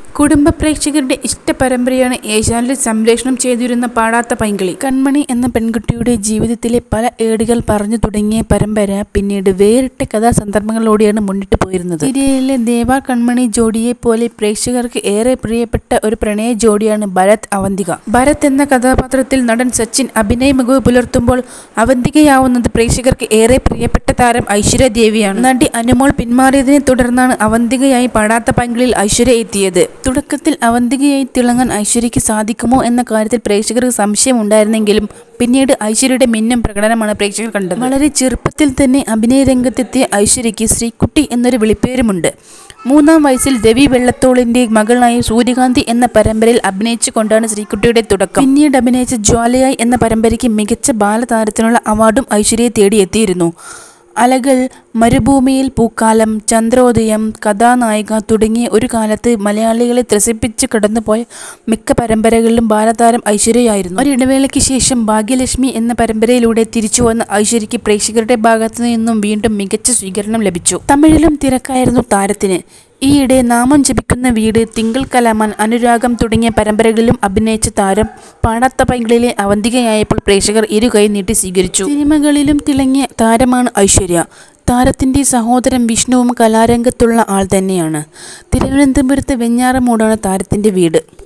കുടുംബ പ്രേക്ഷകരുടെ ഇഷ്ട പരമ്പരയാണ് ഏഷ്യാനിൽ സംപ്രേഷണം ചെയ്തിരുന്ന പാടാത്ത പൈങ്കിളി കൺമണി എന്ന പെൺകുട്ടിയുടെ ജീവിതത്തിലെ പല ഏടുകൾ പറഞ്ഞു തുടങ്ങിയ പരമ്പര പിന്നീട് വേറിട്ട കഥാസന്ദർഭങ്ങളോടെയാണ് മുന്നിട്ട് പോയിരുന്നത് സീരിയലിലെ ദേവ കൺമണി ജോഡിയെ പോലെ പ്രേക്ഷകർക്ക് ഏറെ പ്രിയപ്പെട്ട ഒരു പ്രണയ ജോഡിയാണ് ഭരത് അവന്തിക ഭരത് എന്ന കഥാപാത്രത്തിൽ നടൻ സച്ചിൻ അഭിനയ മികവ് പുലർത്തുമ്പോൾ അവന്തികയാവുന്നത് പ്രേക്ഷകർക്ക് ഏറെ പ്രിയപ്പെട്ട താരം ഐശ്വര്യ ദേവിയാണ് നടി അനുമോൾ പിന്മാറിയതിനെ തുടർന്നാണ് അവന്തികയായി പാടാത്ത പൈങ്കിളിൽ ഐശ്വര്യ എത്തിയത് തുടക്കത്തിൽ അവന്തികയായി തിളങ്ങാൻ ഐശ്വര്യയ്ക്ക് സാധിക്കുമോ എന്ന കാര്യത്തിൽ പ്രേക്ഷകർക്ക് സംശയമുണ്ടായിരുന്നെങ്കിലും പിന്നീട് ഐശ്വര്യയുടെ മിന്നും പ്രകടനമാണ് പ്രേക്ഷകർ കണ്ടത് വളരെ ചെറുപ്പത്തിൽ തന്നെ അഭിനയ രംഗത്തെത്തിയ ഐശ്വര്യയ്ക്ക് ശ്രീകുട്ടി എന്നൊരു വിളിപ്പേരുമുണ്ട് മൂന്നാം വയസ്സിൽ രവി വെള്ളത്തോളിന്റെ മകളായി സൂര്യകാന്തി എന്ന പരമ്പരയിൽ അഭിനയിച്ചു കൊണ്ടാണ് ശ്രീകുട്ടിയുടെ തുടക്കം പിന്നീട് അഭിനയിച്ച ജ്വാലയായി എന്ന പരമ്പരയ്ക്ക് മികച്ച ബാലതാരത്തിനുള്ള അവാർഡും ഐശ്വര്യയെ തേടിയെത്തിയിരുന്നു അലകൾ മരുഭൂമിയിൽ പൂക്കാലം ചന്ദ്രോദയം കഥാനായിക തുടങ്ങിയ ഒരു കാലത്ത് മലയാളികളെ ത്രസിപ്പിച്ച് കടന്നുപോയ മിക്ക പരമ്പരകളിലും ബാലതാരം ഐശ്വര്യയായിരുന്നു ഒരിടവേളയ്ക്ക് ശേഷം ഭാഗ്യലക്ഷ്മി എന്ന പരമ്പരയിലൂടെ തിരിച്ചു വന്ന ഐശ്വര്യയ്ക്ക് പ്രേക്ഷകരുടെ ഭാഗത്തു നിന്നും വീണ്ടും മികച്ച സ്വീകരണം ലഭിച്ചു തമിഴിലും തിരക്കായിരുന്നു താരത്തിന് ഈയിടെ നാമം ജപിക്കുന്ന വീട് തിങ്കൾ കലാമാൻ അനുരാഗം തുടങ്ങിയ പരമ്പരകളിലും അഭിനയിച്ച താരം പാടാത്ത പൈങ്കിളിലെ അവന്തികയായപ്പോൾ പ്രേക്ഷകർ ഇരുകൈ നീട്ടി സ്വീകരിച്ചു സിനിമകളിലും തിളങ്ങിയ താരമാണ് ഐശ്വര്യ താരത്തിൻ്റെ സഹോദരൻ വിഷ്ണുവും കലാരംഗത്തുള്ള ആൾ തന്നെയാണ് തിരുവനന്തപുരത്ത് വെഞ്ഞാറമൂടാണ് താരത്തിൻ്റെ വീട്